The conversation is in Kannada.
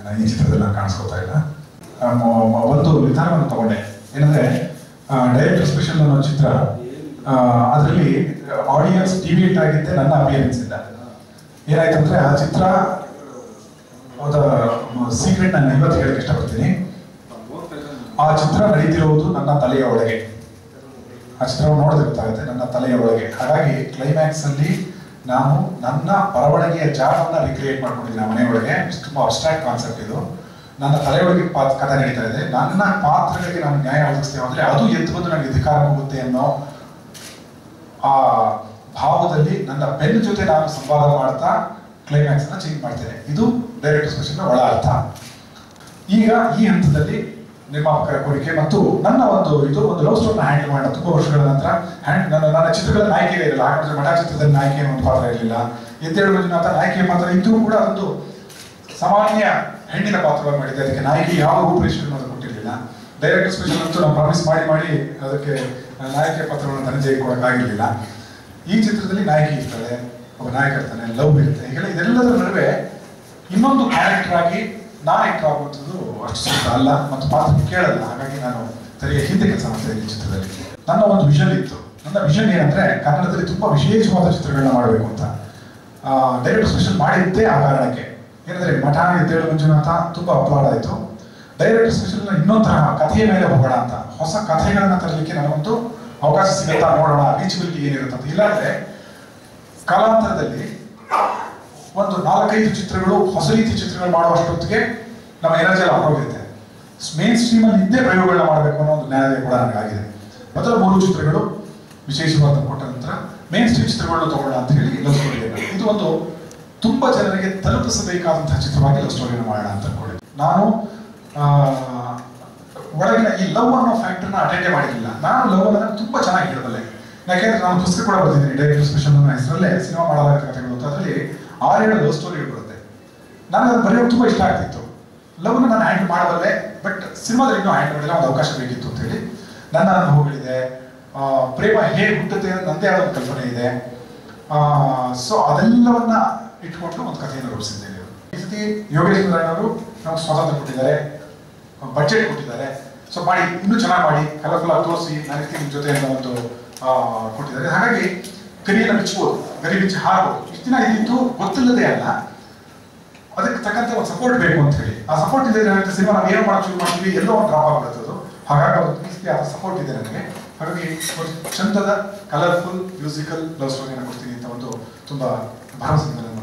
ನಾನು ಈ ಚಿತ್ರದಲ್ಲಿ ನಾನು ಕಾಣಿಸ್ಕೊತಾ ಇಲ್ಲ ಆ, ಮ- ಮ- ಒಂದು ನಿರ್ಧಾರವನ್ನು ತಗೊಂಡೆ ಏನಂದ್ರೆ ಡೈರೆಕ್ಟರ್ ಸ್ಪೆಷಲ್ ಅನ್ನೋ ಚಿತ್ರ ಅದರಲ್ಲಿ ಆಡಿಯನ್ಸ್ ಡಿವಿಯೇಟ್ ಆಗಿದ್ದೆ ನನ್ನ ಅಪಿಯರೆನ್ಸ್ ಇಂದ ಏನಾಯ್ತಂದ್ರೆ ಆ ಚಿತ್ರ ಸೀಕ್ರೆಟ್ ನಾನು ಇವತ್ತು ಹೇಳಕ್ಕೆ ಇಷ್ಟಪಡ್ತೀನಿ ಆ ಚಿತ್ರ ನಡೀತಿರುವುದು ನನ್ನ ತಲೆಯ ಒಳಗೆ ಆ ಚಿತ್ರವನ್ನು ನೋಡಿದ್ರೆ ಗೊತ್ತಾಗುತ್ತೆ ನನ್ನ ತಲೆಯ ಒಳಗೆ ಹಾಗಾಗಿ ಕ್ಲೈಮ್ಯಾಕ್ಸ್ ಅಲ್ಲಿ ನಾನು ನನ್ನ ಬರವಣಿಗೆಯ ಜಾಗವನ್ನ ರಿಕ್ರಿಯೇಟ್ ಮಾಡ್ಕೊಂಡಿದ್ದೀನಿ ಆ ಮನೆಯೊಳಗೆ ತುಂಬಾ ಅಬ್ಸ್ಟ್ರಾಕ್ಟ್ ಕಾನ್ಸೆಪ್ಟ್ ಇದು ನನ್ನ ತಲೆಯೊಳಗೆ ಪಾತ್ ಕಥೆ ನಡೀತಾ ಇದೆ ನನ್ನ ಪಾತ್ರಗಳಿಗೆ ನಾನು ನ್ಯಾಯ ಒದಗಿಸ್ತೇವೆ ಅಂದ್ರೆ ಅದು ಎದ್ದು ಬಂದು ನನಗೆ ಅಧಿಕಾರ ಹೋಗುತ್ತೆ ಅನ್ನೋ ಆ ಭಾವದಲ್ಲಿ ನನ್ನ ಪೆನ್ ಜೊತೆ ನಾನು ಸಂವಾದ ಮಾಡ್ತಾ ಕ್ಲೈಮ್ಯಾಕ್ಸ್ ಅನ್ನ ಚೇಂಜ್ ಮಾಡ್ತೇನೆ ಇದು ಡೈರೆಕ್ಟರ್ ಸ್ಪೆಷಲ್ ಒಳ ಅರ್ಥ ಈಗ ಈ ಹಂತದಲ್ಲಿ ನಿರ್ಮಾಪಕರ ಕೋರಿಕೆ ಮತ್ತು ನನ್ನ ಒಂದು ಇದು ಒಂದು ಲವ್ ಸ್ಟೋರಿನ ಹ್ಯಾಂಡಲ್ ಮಾಡೋಣ ತುಂಬಾ ವರ್ಷಗಳ ನಂತರ ಹ್ಯಾಂಡ್ ನನ್ನ ನನ್ನ ಚಿತ್ರಗಳ ನಾಯಕಿ ಇರಲಿಲ್ಲ ಹಾಗಾದ್ರೆ ಮಠ ಚಿತ್ರದಲ್ಲಿ ನಾಯಕಿ ಅನ್ನೋ ಒಂದು ಪಾತ್ರ ಇರಲಿಲ್ಲ ಎದ್ದೇಳು ಮಂಜುನಾಥ ನಾಯಕಿಯ ಪಾತ್ರ ಇದ್ದು ಕೂಡ ಒಂದು ಸಾಮಾನ್ಯ ಹೆಣ್ಣಿನ ಪಾತ್ರವಾಗಿ ಮಾಡಿದ್ದೆ ಅದಕ್ಕೆ ನಾಯಕಿ ಯಾವ ರೂಪರೇಷನ್ ಅನ್ನೋದು ಕೊಟ್ಟಿರಲಿಲ್ಲ ಡೈರೆಕ್ಟರ್ ಸ್ಪೆಷಲ್ ಅಂತೂ ನಾವು ಪ್ರಾಮಿಸ್ ಮಾಡಿ ಮಾಡಿ ಅದಕ್ಕೆ ನಾಯಕಿಯ ಪಾತ್ರವನ್ನು ಧನಂಜಯ ಕೊಡೋಕ್ಕಾಗಿರ್ಲಿಲ್ಲ ಈ ಚಿತ್ರದಲ್ಲಿ ನಾಯಕಿ ಇರ್ತಾಳೆ ಒಬ್ಬ ನಾಯಕ ಇರ್ತಾನೆ ಲವ್ ಇರುತ್ತೆ ಹೀಗೆಲ್ಲ ಇದೆಲ್ಲದರ ನಡುವೆ ಇನ್ನೊಂದು ಕ್ಯಾರೆಕ್ಟರ್ ಆಗಿ ನಾನು ಎಂಟರ್ ಆಗುವಂಥದ್ದು ಅಷ್ಟು ಸುಲಭ ಅಲ್ಲ ಮತ್ತು ಪಾತ್ರ ಕೇಳಲ್ಲ ಹಾಗಾಗಿ ನಾನು ತೆರೆಯ ಹಿಂದೆ ಕೆಲಸ ಮಾಡ್ತೇನೆ ಈ ಚಿತ್ರದಲ್ಲಿ ನನ್ನ ಒಂದು ವಿಷನ್ ಇತ್ತು ನನ್ನ ವಿಷನ್ ಏನಂದ್ರೆ ಕನ್ನಡದಲ್ಲಿ ತುಂಬಾ ವಿಶೇಷವಾದ ಚಿತ್ರಗಳನ್ನ ಮಾಡಬೇಕು ಅಂತ ಡೈರೆಕ್ಟರ್ ಸ್ಪೆಷಲ್ ಮಾಡಿದ್ದೇ ಆ ಕಾರಣಕ್ಕೆ ಏನಂದ್ರೆ ಮಠ ಎದ್ದೇಳು ಮಂಜುನಾಥ ತುಂಬಾ ಅಪ್ಲಾಡ್ ಆಯಿತು ಡೈರೆಕ್ಟರ್ ಸ್ಪೆಷಲ್ ಇನ್ನೊಂದು ತರಹ ಕಥೆಯ ಮೇಲೆ ಹೋಗೋಣ ಅಂತ ಹೊಸ ಕಥೆಗಳನ್ನ ತರಲಿಕ್ಕೆ ನನಗೊಂದು ಅವಕಾಶ ಸಿಗುತ್ತಾ ನೋಡೋಣ ರೀಚಬಿಲಿಟಿ ಏನಿರುತ್ತೆ ಅಂತ ಇಲ್ಲಾಂದ್ರೆ ಕಾಲಾಂತರದಲ್ಲಿ ಒಂದು ನಾಲ್ಕೈದು ಚಿತ್ರಗಳು ಹೊಸ ರೀತಿ ಚಿತ್ರಗಳು ಮಾಡುವಷ್ಟೊತ್ತಿಗೆ ನಮ್ಮ ಎನರ್ಜಿ ಎಲ್ಲ ಹೊರಗೋಗಿರುತ್ತೆ ಮೇನ್ ಸ್ಟ್ರೀಮ್ ಅಲ್ಲಿ ಇದ್ದೇ ಪ್ರಯೋಗಗಳನ್ನ ಮಾಡಬೇಕು ಅನ್ನೋ ಒಂದು ನ್ಯಾಯ ಕೂಡ ನನಗಾಗಿದೆ ಮೊದಲ ಮೂರು ಚಿತ್ರಗಳು ವಿಶೇಷವಾದ ಕೊಟ್ಟ ನಂತರ ಮೇನ್ ಸ್ಟ್ರೀಮ್ ಚಿತ್ರಗಳನ್ನು ತಗೊಳ್ಳೋಣ ಅಂತ ಹೇಳಿ ಲವ್ ಸ್ಟೋರಿ ಇದು ಒಂದು ತುಂಬಾ ಜನರಿಗೆ ತಲುಪಿಸಬೇಕಾದಂತಹ ಚಿತ್ರವಾಗಿ ಲವ್ ಸ್ಟೋರಿಯನ್ನು ಮಾಡೋಣ ಅಂತ ಅನ್ಕೊಂಡಿದ್ದೆ ನಾನು ಆ, ಒಳಗಿನ ಈ ಲವ್ ಅನ್ನೋ ಫ್ಯಾಕ್ಟರ್ನ ಅಟೆಂಡೇ ಮಾಡಿರಲಿಲ್ಲ ನಾನು ಲವ್ ಅನ್ನೋದನ್ನ ತುಂಬಾ ಚೆನ್ನಾಗಿ ಹೇಳಬಲ್ಲೆ ಯಾಕೆಂದ್ರೆ ನಾನು ಪುಸ್ತಕ ಕೂಡ ಬರ್ತಿದ್ದೀನಿ ಡೈರೆಕ್ಟರ್ ಸ್ಪೆಷಲ್ ಅನ್ನೋ ಹೆಸರಲ್ಲೇ ಸಿನಿಮಾ ಮಾಡಲಾದ ಕಥೆಗಳು ಅಂತ ಅದರಲ್ಲಿ ಆರೇಳು ಲವ್ ಸ್ಟೋರಿಗಳು ಬರುತ್ತೆ ನನಗೆ ಅದು ಬರೆಯೋಕೆ ತುಂಬಾ ಇಷ್ಟ ಆಗ್ತಿತ್ತು ಲವ್ನ ನಾನು ಹ್ಯಾಂಡಲ್ ಮಾಡಬಲ್ಲೆ ಬಟ್ ಸಿನಿಮಾದಲ್ಲಿ ಇನ್ನೂ ಹ್ಯಾಂಡಲ್ ಮಾಡಿಲ್ಲ ಒಂದು ಅವಕಾಶ ಬೇಕಿತ್ತು ಅಂತ ಹೇಳಿ ನನ್ನ ಅನುಭವಗಳಿದೆ ಆ, ಪ್ರೇಮ ಹೇಗೆ ಹುಟ್ಟುತ್ತೆ ಅನ್ನೋ ನನ್ನದೇ ಆದ ಒಂದು ಕಲ್ಪನೆ ಇದೆ ಸೊ ಅದೆಲ್ಲವನ್ನ ಇಟ್ಕೊಂಡು ಒಂದು ಕಥೆಯನ್ನು ರೂಪಿಸಿದ್ದೇನೆ ಈ ಸತಿ ಯೋಗೇಶ್ ನಾರಾಯಣ್ ಅವರು ನಮ್ಗೆ ಸ್ವಾತಂತ್ರ್ಯ ಕೊಟ್ಟಿದ್ದಾರೆ ಬಡ್ಜೆಟ್ ಕೊಟ್ಟಿದ್ದಾರೆ ಸೊ ಮಾಡಿ ಇನ್ನೂ ಚೆನ್ನಾಗಿ ಮಾಡಿ ಕಲರ್ಫುಲ್ ಆಗಿ ತೋರಿಸಿ ನಾನು ಇರ್ತೀನಿ ನಿಮ್ ಜೊತೆ ಅನ್ನೋ ಒಂದು ಆ, ಕೊಟ್ಟಿದ್ದಾರೆ ಹಾಗಾಗಿ ಗರಿಯನ್ನು ಬಿಚ್ಚಬಹುದು ಗರಿ ಬಿಚ್ಚಿ ಹಾರಬಹುದು ಇಷ್ಟು ದಿನ ಇದ್ದಿದ್ದು ಗೊತ್ತಿಲ್ಲದೆ ಅಲ್ಲ ಅದಕ್ಕೆ ತಕ್ಕಂತೆ ಒಂದು ಸಪೋರ್ಟ್ ಬೇಕು ಅಂತ ಹೇಳಿ ಆ ಸಪೋರ್ಟ್ ಇದೆ ಏನಾಗುತ್ತೆ ಸಿನಿಮಾ ನಾವು ಏನು ಮಾಡಕ್ ಶುರು ಮಾಡ್ತೀವಿ ಎಲ್ಲೋ ಒಂದು ಡ್ರಾಪ್ ಆಗ್ಬಿಡುತ್ತೆ ಅದು ಹಾಗಾಗಿ ಒಂದು ಈ ಸತಿ ಆ ಸಪೋರ್ಟ್ ಇದೆ ನನಗೆ ಹಾಗಾಗಿ ಒಂದು ಚಂದದ ಕಲರ್ಫುಲ್ ಮ್ಯೂಸಿಕಲ್ ಲವ್ ಸ್ಟೋರಿಯನ್ನು ಕೊಡ್ತೀನಿ ಅಂತ ಒಂದು ತುಂಬಾ ಭರವಸೆ ಇದೆ ನನ್ನ